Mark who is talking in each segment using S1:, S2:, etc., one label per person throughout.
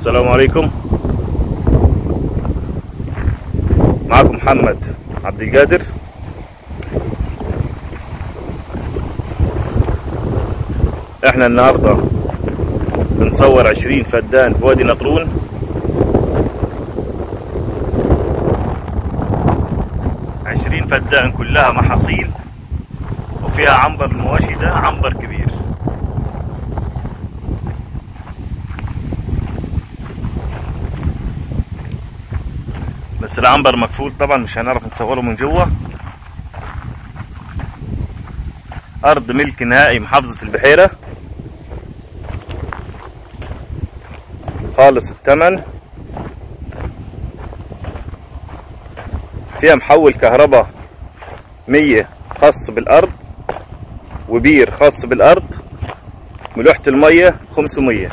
S1: السلام عليكم معكم محمد عبد القادر احنا النهارده بنصور عشرين فدان في وادي نطرون عشرين فدان كلها محاصيل وفيها عنبر المواشي ده عنبر كبير بس العنبر مقفول طبعا مش هنعرف نصوره من جوه ارض ملك نهائي محافظة البحيرة خالص الثمن فيها محول كهرباء مية خاص بالارض وبير خاص بالارض ملوحة المية خمسمية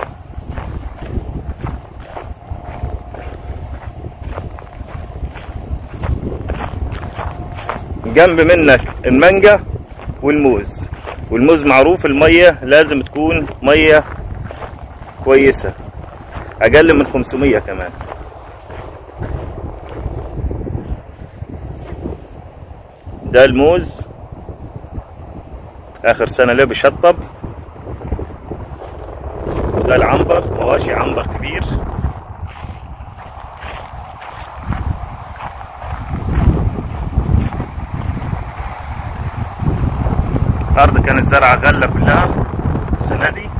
S1: جنب منك المانجا والموز والموز معروف المية لازم تكون مية كويسة أقل من 500 كمان ده الموز آخر سنة له بيشطب وده العنبر مواشي عنبر كبير الارض كانت زرعه غله كلها السنه دي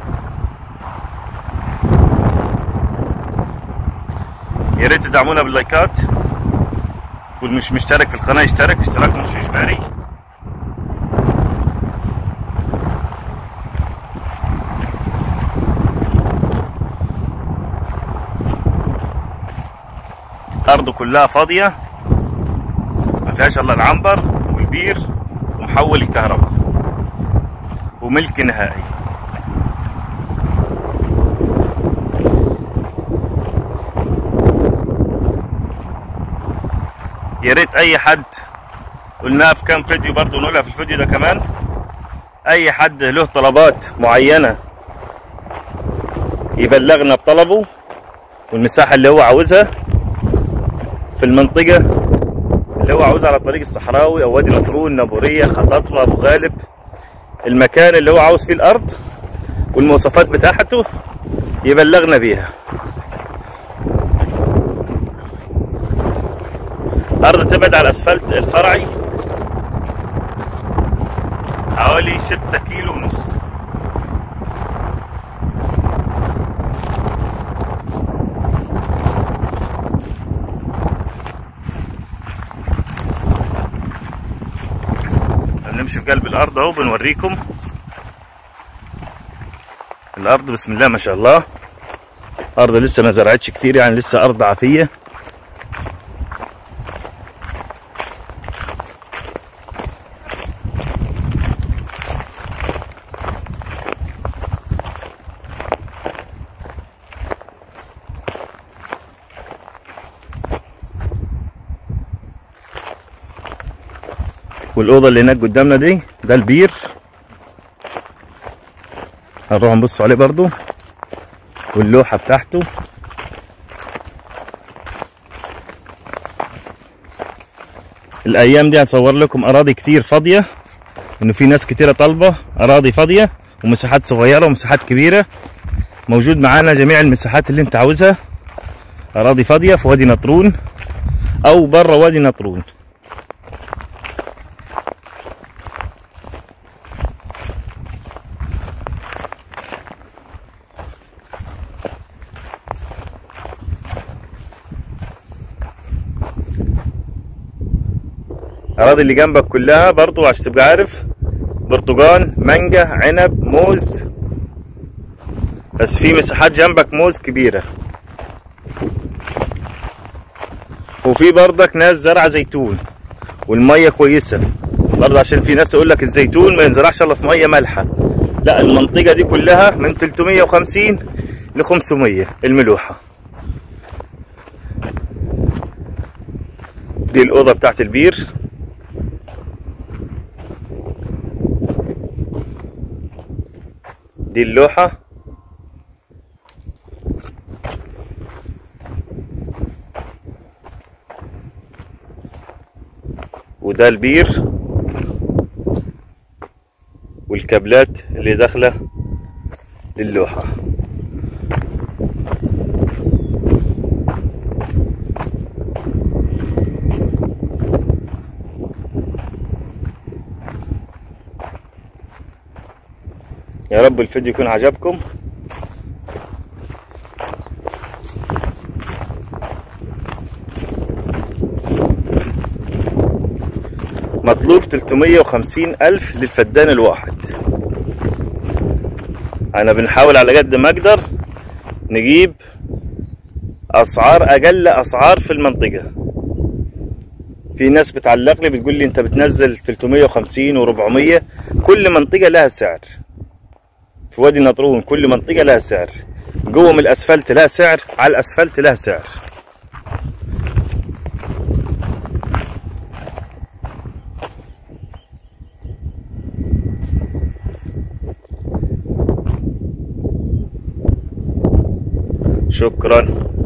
S1: يا ريت تدعمونا باللايكات واللي مش مشترك في القناه يشترك اشتراك مش اجباري الارض كلها فاضيه ما فيهاش الا العنبر والبير ومحول الكهرباء وملك نهائي يا ريت اي حد قلناها في كام فيديو برضو نقولها في الفيديو ده كمان اي حد له طلبات معينة يبلغنا بطلبه والمساحة اللي هو عاوزها في المنطقة اللي هو عاوزها على الطريق الصحراوي او وادي نطرون نابورية خطاطبة ابو غالب المكان اللي هو عاوز فيه الارض والمواصفات بتاعته يبلغنا بيها الارض تبعد على الاسفلت الفرعي حوالي ستة كيلو ونص نمشي في قلب الارض اهو بنوريكم الارض بسم الله ما شاء الله ارض لسه ما زرعتش كتير يعني لسه ارض عافيه والاوضه اللي هناك قدامنا دي ده البير هنروح نبص عليه برضو واللوحه بتاعته الايام دي هنصور لكم اراضي كتير فاضيه انه في ناس كتيره طالبه اراضي فاضيه ومساحات صغيره ومساحات كبيره موجود معانا جميع المساحات اللي انت عاوزها اراضي فاضيه في وادي نطرون او بره وادي نطرون الاراضي اللي جنبك كلها برضو عشان تبقى عارف برتقال مانجا عنب موز بس في مساحات جنبك موز كبيرة وفي برضك ناس زرع زيتون والمية كويسة برضه عشان في ناس يقول لك الزيتون ما ينزرعش الا في مية مالحة لا المنطقة دي كلها من 350 ل 500 الملوحة دي الأوضة بتاعت البير دي اللوحة وده البير والكابلات اللي داخلة للوحة يا رب الفيديو يكون عجبكم مطلوب 350 ألف للفدان الواحد أنا بنحاول على قد ما أقدر نجيب أسعار أقل أسعار في المنطقة في ناس بتعلق لي بتقول لي أنت بتنزل 350 و400 كل منطقة لها سعر في وادي النطرون كل منطقة لها سعر جوه من الأسفلت لها سعر على الأسفلت لها سعر شكرا